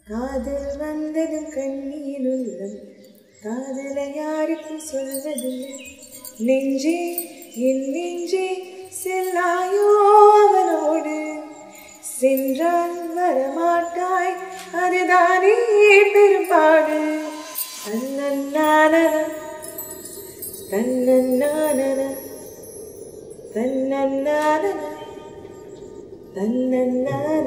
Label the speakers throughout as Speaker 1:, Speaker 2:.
Speaker 1: காதல் வந்ததும் கண்ணீர் உள்ளம் காதலை யாருக்கும் சொல்வதில்லை நெஞ்சே என் நெஞ்சே செல்லாயோ அவனோடு சென்றால் வரமாட்டாய் அதுதானே பெரும்பாடு தன்னன்னான தன்னன்னான தன்னன்னான தன்னன்னான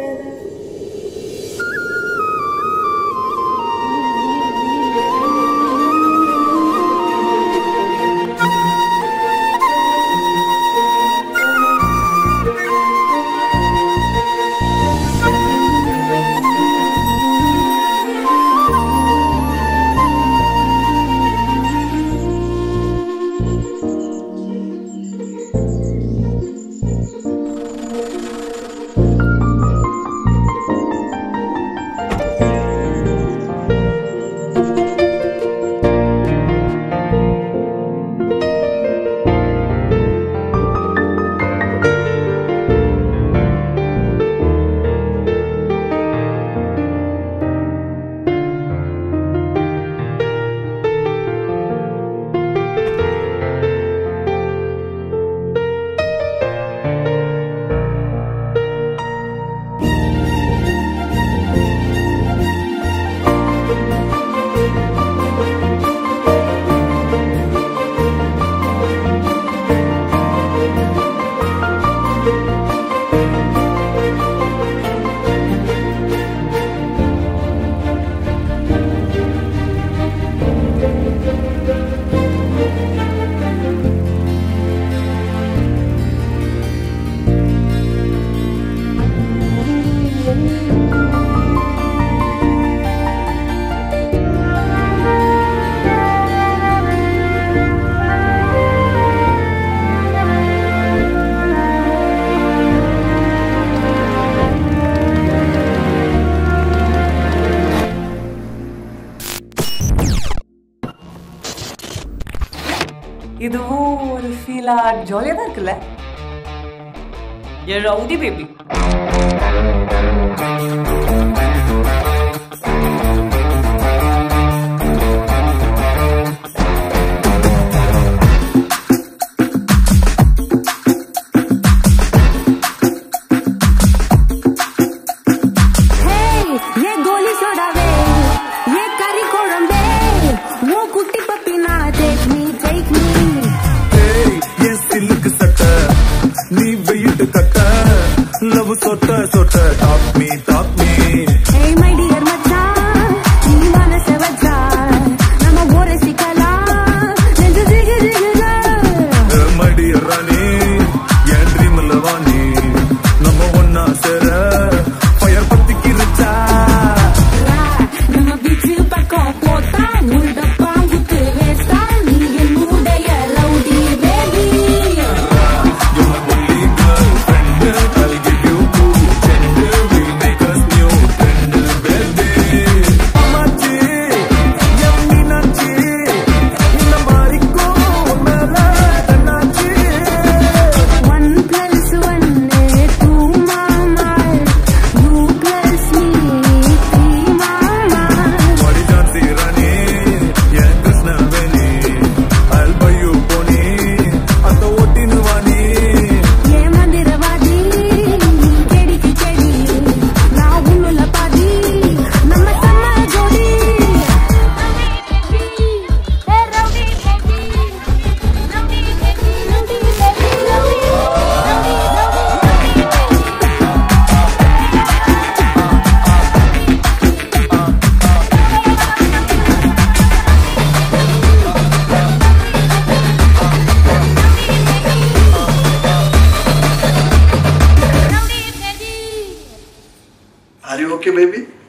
Speaker 2: இதுவும் ஒரு ஃபீலா ஜாலியாக தான் இருக்குல்ல ஏ ரவுடி பேபி
Speaker 3: Hey, ये गोली सोडावे ये करी कोळंबे वो कुट्टी पप्पीना take me take me
Speaker 4: ஏய், என் சில்லுக்கு சட்டை நீ வெயிட்டு கட்ட லவ் சொட்ட சொட்ட top me top me
Speaker 3: Hey my dear மச்சான் நீ மனச வச்சா நம்ம ஊரை சிக்கலாம் நெஞ்சு ஜிகு ஜிகுதா
Speaker 4: மடி ராணி என் ட்ரீம்ல வாணி நம்ம ஒன்னா சேர ஃபயர் பத்திக்கிருச்சா
Speaker 3: நம்ம பீச்சு பக்கம் போட்டா முள்ட பாம்புக்கு வேஸ்டா நீ என்னுடைய rowdy baby
Speaker 4: You're my only girlfriend. I'll give you two gender. We'll make us new friend, baby. அம்மாச்சி, என் மீனாட்சி, இந்த மாறிக்கோ உன் மேல கண்ணாச்சி.
Speaker 3: One plus one is two mama. You plus me three mama.
Speaker 4: வாடி ஜான்சி ராணி, என் Krishnaveni. I'll buy you pony. அந்த ஓட்டினு வாணி.
Speaker 3: ஏ மந்திரவாதி கேடிக்கு செடி நான் உன்னுல பாதி நம்ம செம்ம ஜோடி
Speaker 5: Are you okay, baby?